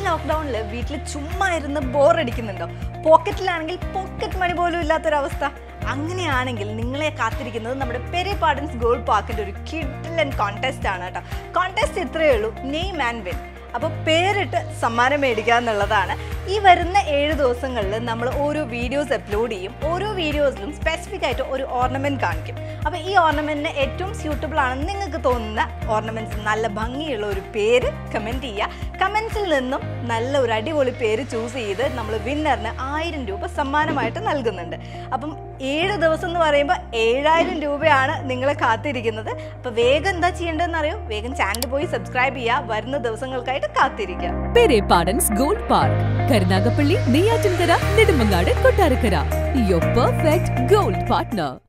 ലോക്ക്ഡൗണിൽ വീട്ടിൽ ചുമ്മാ ഇരുന്ന് ബോറടിക്കുന്നുണ്ടോ പോക്കറ്റിലാണെങ്കിൽ പോക്കറ്റ് മണി പോലും ഇല്ലാത്തൊരവസ്ഥ അങ്ങനെയാണെങ്കിൽ നിങ്ങളെ കാത്തിരിക്കുന്നത് നമ്മുടെ പെരി പാർഡൻസ് ഗോൾഡ് പാർക്കിന്റെ ഒരു കിഡ്ലൻ കോntest ആണ് കേട്ടോ കോntest ഇത്രയേ ഉള്ളൂ നെയിം ആൻഡ് വിൻ അപ്പോൾ പേരിട്ട് സമ്മാനം മേടിക്കുക എന്നുള്ളതാണ് ഈ വരുന്ന ഏഴ് ദിവസങ്ങളിൽ നമ്മൾ ഓരോ വീഡിയോസ് അപ്ലോഡ് ചെയ്യും ഓരോ വീഡിയോസിലും സ്പെസിഫിക് ആയിട്ട് ഒരു ഓർണമെൻറ്റ് കാണിക്കും അപ്പോൾ ഈ ഓർണമെൻറ്റിന് ഏറ്റവും സ്യൂട്ടബിൾ ആണെന്ന് നിങ്ങൾക്ക് തോന്നുന്ന ഓർണമെൻറ്റ്സ് നല്ല ഭംഗിയുള്ള ഒരു പേര് കമൻറ്റ് ചെയ്യുക കമൻസിൽ നിന്നും നല്ല ഒരു അടിപൊളി പേര് ചൂസ് ചെയ്ത് നമ്മൾ വിന്നറിന് ആയിരം രൂപ സമ്മാനമായിട്ട് നൽകുന്നുണ്ട് അപ്പം ഏഴ് ദിവസം എന്ന് പറയുമ്പോൾ ഏഴായിരം രൂപയാണ് നിങ്ങളെ കാത്തിരിക്കുന്നത് അപ്പോൾ വേഗം എന്താ ചെയ്യേണ്ടതെന്ന് അറിയോ വേഗം ചാനൽ പോയി സബ്സ്ക്രൈബ് ചെയ്യുക വരുന്ന ദിവസങ്ങൾക്കായിട്ട് കാത്തിരിക്കുക പെരെ പാഡൻസ് gold park Karunagappally Neyyattinkara Nedumangad Kottarakkara your perfect gold partner